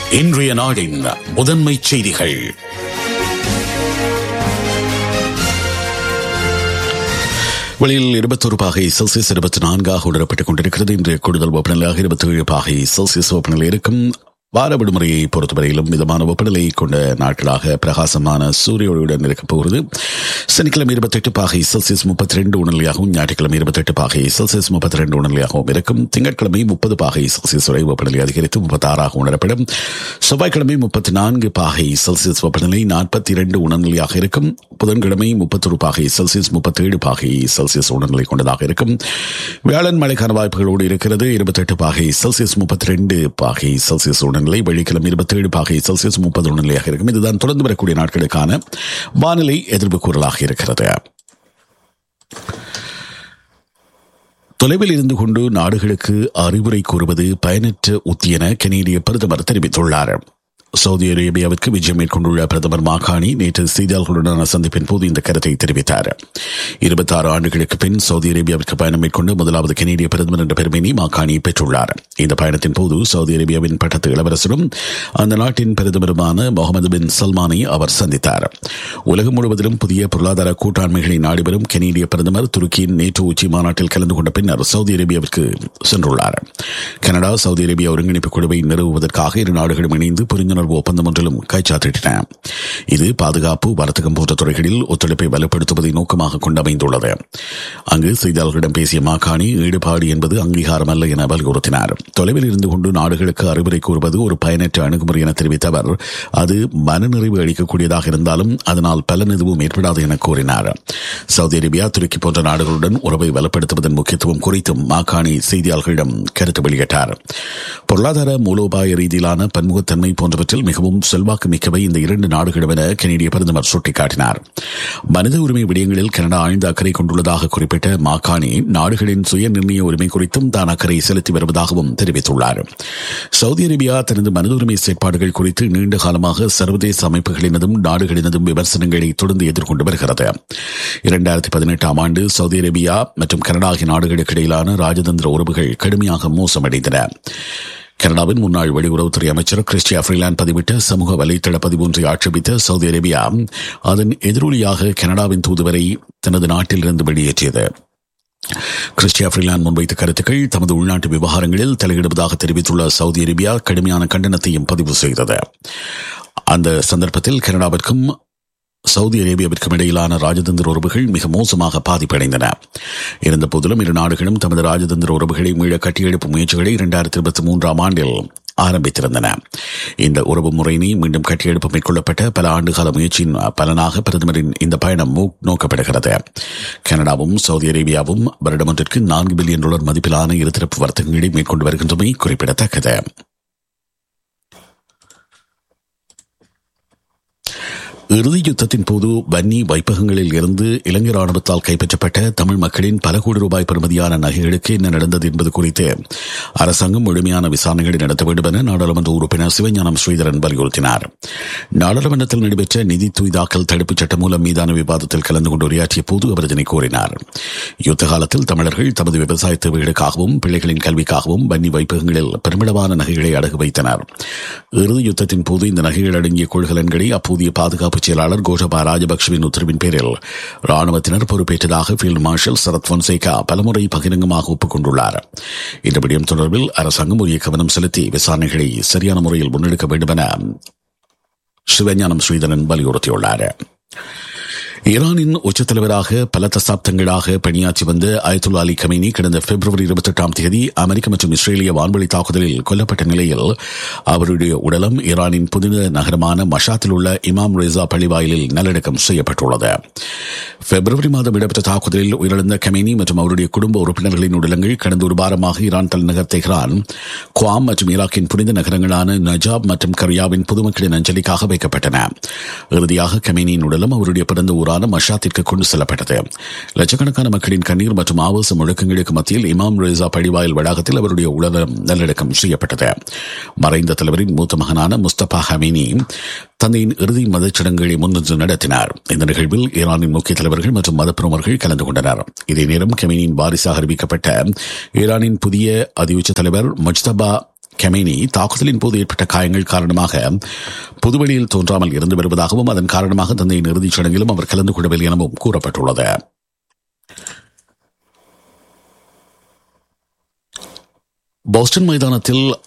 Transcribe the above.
இன்றைய நாடின் முதன்மை செய்திகள் வெளியில் இருபத்தொரு பாகை செல்சியஸ் இருபத்தி நான்காக உணரப்பட்டுக் கொண்டிருக்கிறது இன்றைய கூடுதல் வெப்பநிலையாக இருபத்தி ஏழு பாகை செல்சியஸ் வெப்பநிலை இருக்கும் வார விடுமுறையை பொறுத்தவரையிலும் மிதமான வெப்பநிலை கொண்ட நாட்களாக பிரகாசமான சூரிய ஒளியுடன் இருக்கப் போகிறது சனிக்கிழமை இருபத்தெட்டு பாகை செல்சியஸ் முப்பத்தி ரெண்டு உணர்நிலையாகவும் ஞாயிற்றுக்கிழமை இருபத்தெட்டு பாகை செல்சியஸ் முப்பத்தி ரெண்டு உணர்நிலையாகவும் இருக்கும் திங்கட்கிழமை முப்பது பாகை செல்சியஸ் வரை வெப்பநிலை அதிகரித்து முப்பத்தி ஆறாக உணரப்படும் செவ்வாய்க்கிழமை முப்பத்தி நான்கு பாகை செல்சியஸ் வெப்பநிலை நாற்பத்தி இரண்டு உணர்நிலையாக இருக்கும் புதன்கிழமை முப்பத்தொரு பாகை செல்சியஸ் முப்பத்தி ஏழு பாகை செல்சியஸ் உணர்நிலை கொண்டதாக இருக்கும் வியாழன் மழைக்கான வாய்ப்புகளோடு இருக்கிறது இருபத்தெட்டு பாகை செல்சியஸ் முப்பத்தி ரெண்டு பாகை செல்சியஸ் உணர்நிலை வெள்ளிக்கிழமை இருபத்தி ஏழு பாகை செல்சியஸ் முப்பது உணர்நிலையாக இருக்கும் இதுதான் தொடர்ந்து வரக்கூடிய நாட்களுக்கான வானிலை எதிர்ப்பு கூறலாக இருக்கிறது தொலைவில் இருந்து கொண்டு நாடுகளுக்கு அறிவுரை கூறுவது பயனற்ற உத்தி என கனேடிய பிரதமர் தெரிவித்துள்ளார் சவுதி அரேபியாவிற்கு விஜயம் மேற்கொண்டுள்ள பிரதமர் மாகாணி நேற்று செய்தியாளர்களுடனான சந்திப்பின் போது இந்த கருத்தை தெரிவித்தார் இருபத்தி ஆறு ஆண்டுகளுக்கு பின் சவுதி அரேபியாவிற்கு பயணம் மேற்கொண்டு முதலாவது கனேடிய பிரதமர் என்ற பெருமையை மாகாணி பெற்றுள்ளார் இந்த பயணத்தின் போது சவுதி அரேபியாவின் பட்டத்து இளவரசரும் அந்த நாட்டின் பிரதமருமான முகமது பின் சல்மானை அவர் சந்தித்தார் உலகம் முழுவதிலும் புதிய பொருளாதார கூட்டாண்மைகளை நாடிவரும் கனேடிய பிரதமர் துருக்கியின் நேற்று உச்சி மாநாட்டில் கலந்து கொண்ட பின்னர் சவுதி அரேபியாவிற்கு சென்றுள்ளார் கனடா சவுதி அரேபியா ஒருங்கிணைப்பு குழுவை நிறுவுவதற்காக இரு நாடுகளும் இணைந்து புரிந்துணர்வு ஒப்பந்தம் ஒன்றிலும் கைச்சாத்திட்டன இது பாதுகாப்பு வர்த்தகம் போன்ற துறைகளில் ஒத்துழைப்பை வலுப்படுத்துவதை நோக்கமாக கொண்டு அமைந்துள்ளது அங்கு செய்தியாளர்களிடம் பேசிய மாகாணி ஈடுபாடு என்பது அங்கீகாரம் அல்ல என வலியுறுத்தினார் தொலைவில் இருந்து கொண்டு நாடுகளுக்கு அறிவுரை கூறுவது ஒரு பயனற்ற அணுகுமுறை என தெரிவித்த அவர் அது மனநிறைவு அளிக்கக்கூடியதாக இருந்தாலும் அதனால் பலன் எதுவும் ஏற்படாது என கூறினார் சவுதி அரேபியா துருக்கி போன்ற நாடுகளுடன் உறவை வலுப்படுத்துவதன் முக்கியத்துவம் குறித்தும் மாகாணி செய்தியாளர்களிடம் கருத்து வெளியிட்டார் பொருளாதார மூலோபாய ரீதியிலான பன்முகத்தன்மை போன்றவற்றில் மிகவும் செல்வாக்கு மிக்கவை இந்த இரண்டு நாடுகளும் என கனேடிய பிரதமர் சுட்டிக்காட்டினார் மனித உரிமை விடயங்களில் கனடா ஆழ்ந்த அக்கறை கொண்டுள்ளதாக குறிப்பிட்ட மாகாணி நாடுகளின் சுய நிர்ணய உரிமை குறித்தும் தான் அக்கறை செலுத்தி வருவதாகவும் தெரிவித்துள்ளார் சவுதி அரேபியா தனது மனித உரிமை செயற்பாடுகள் குறித்து நீண்ட காலமாக சர்வதேச அமைப்புகளினதும் நாடுகளினதும் விமர்சனங்களை தொடர்ந்து எதிர்கொண்டு வருகிறது இரண்டாயிரத்தி பதினெட்டாம் ஆண்டு சவுதி அரேபியா மற்றும் கனடா ஆகிய நாடுகளுக்கு இடையிலான ராஜதந்திர உறவுகள் கடுமையாக மோசமடைந்தன கனடாவின் முன்னாள் வெளியுறவுத்துறை அமைச்சர் கிறிஸ்டியா ஃப்ரீலாண்ட் பதிவிட்ட சமூக வலைதள பதிவு ஒன்றை ஆட்சேபித்த சவுதி அரேபியா அதன் எதிரொலியாக கனடாவின் தூதுவரை தனது நாட்டிலிருந்து வெளியேற்றியது கிறிஸ்டியா ஃப்ரீலாண்ட் முன்வைத்த கருத்துக்கள் தமது உள்நாட்டு விவகாரங்களில் தலையிடுவதாக தெரிவித்துள்ள சவுதி அரேபியா கடுமையான கண்டனத்தையும் பதிவு செய்தது அந்த சந்தர்ப்பத்தில் கனடாவிற்கும் சவுதி அரேபியாவிற்கும் இடையிலான ராஜதந்திர உறவுகள் மிக மோசமாக பாதிப்படைந்தன இருந்த போதிலும் இரு நாடுகளும் தமது ராஜதந்திர உறவுகளை மீள கட்டியெழுப்பும் முயற்சிகளை இரண்டாயிரத்தி இருபத்தி மூன்றாம் ஆண்டில் ஆரம்பித்திருந்தன இந்த உறவு முறையினை மீண்டும் கட்டியெழுப்பு மேற்கொள்ளப்பட்ட பல ஆண்டுகால முயற்சியின் பலனாக பிரதமரின் இந்த பயணம் நோக்கப்படுகிறது கனடாவும் சவுதி அரேபியாவும் வருடமொன்றிற்கு நான்கு பில்லியன் டாலர் மதிப்பிலான இருதரப்பு வர்த்தகங்களை மேற்கொண்டு வருகின்றமை குறிப்பிடத்தக்கது இறுதி யுத்தத்தின் போது வன்னி வைப்பகங்களில் இருந்து இலங்கை ராணுவத்தால் கைப்பற்றப்பட்ட தமிழ் மக்களின் பல கோடி ரூபாய் பெறுமதியான நகைகளுக்கு என்ன நடந்தது என்பது குறித்து அரசாங்கம் முழுமையான விசாரணைகளை நடத்த வேண்டும் என நாடாளுமன்ற உறுப்பினர் சிவஞானம் ஸ்ரீதரன் வலியுறுத்தினார் நாடாளுமன்றத்தில் நடைபெற்ற நிதி துய்தாக்கல் தடுப்புச் சட்டம் மூலம் மீதான விவாதத்தில் கலந்து கொண்டு உரையாற்றிய போது அவர் இதனை கூறினார் யுத்த காலத்தில் தமிழர்கள் தமது விவசாய தேவைகளுக்காகவும் பிள்ளைகளின் கல்விக்காகவும் வன்னி வைப்பகங்களில் பெருமிடமான நகைகளை அடகு வைத்தனர் இறுதி யுத்தத்தின் போது இந்த நகைகள் அடங்கிய கொள்கலன்களை அப்போதைய பாதுகாப்பு பாதுகாப்பு செயலாளர் கோஷபா ராஜபக்சவின் உத்தரவின் பேரில் ராணுவத்தினர் பொறுப்பேற்றதாக ஃபீல்டு மார்ஷல் சரத் பொன்சேகா பலமுறை பகிரங்கமாக ஒப்புக்கொண்டுள்ளார் இந்த விடயம் தொடர்பில் அரசாங்கம் உரிய கவனம் செலுத்தி விசாரணைகளை சரியான முறையில் முன்னெடுக்க வேண்டும் என சிவஞானம் ஸ்ரீதரன் வலியுறுத்தியுள்ளார் ஈரானின் உச்சத் தலைவராக பல தசாப்தங்களாக பணியாற்றி வந்த அயத்துல்லா அலி கமீனி கடந்த பிப்ரவரி இருபத்தி எட்டாம் தேதி அமெரிக்க மற்றும் இஸ்ரேலிய வான்வழி தாக்குதலில் கொல்லப்பட்ட நிலையில் அவருடைய உடலம் ஈரானின் புனித நகரமான மஷாத்தில் உள்ள இமாம் ரேசா பள்ளிவாயிலில் நல்லடக்கம் செய்யப்பட்டுள்ளது பிப்ரவரி மாதம் இடம்பெற்ற தாக்குதலில் உயிரிழந்த கமேனி மற்றும் அவருடைய குடும்ப உறுப்பினர்களின் உடலங்கள் கடந்த ஒரு வாரமாக ஈரான் தலைநகர் தெஹ்ரான் குவாம் மற்றும் ஈராக்கின் புனித நகரங்களான நஜாப் மற்றும் கரியாவின் பொதுமக்களின் அஞ்சலிக்காக வைக்கப்பட்டன இறுதியாக கமேனியின் உடலம் அவருடைய பிறந்த ஊரான மஷாத்திற்கு கொண்டு செல்லப்பட்டது லட்சக்கணக்கான மக்களின் கண்ணீர் மற்றும் ஆபாச முழக்கங்களுக்கு மத்தியில் இமாம் ரேசா பழிவாயில் வளாகத்தில் அவருடைய உடலம் நல்லடக்கம் செய்யப்பட்டது மறைந்த தலைவரின் மூத்த மகனான முஸ்தபா ஹமீனி தந்தையின் இறுதி மதச் சடங்குகளை முன்னின்று நடத்தினார் இந்த நிகழ்வில் ஈரானின் முக்கிய தலைவர்கள் மற்றும் மதப்பிரமுகர்கள் கலந்து கொண்டனர் இதே நேரம் கெமினியின் வாரிசாக அறிவிக்கப்பட்ட ஈரானின் புதிய அதிஉச்ச தலைவர் முஜ்தபா கெமேனி தாக்குதலின் போது ஏற்பட்ட காயங்கள் காரணமாக பொதுவெளியில் தோன்றாமல் இருந்து வருவதாகவும் அதன் காரணமாக தந்தையின் இறுதிச் சடங்கிலும் அவர் கலந்து கொள்ளவில்லை எனவும் கூறப்பட்டுள்ளது போஸ்டன் மைதானத்தில்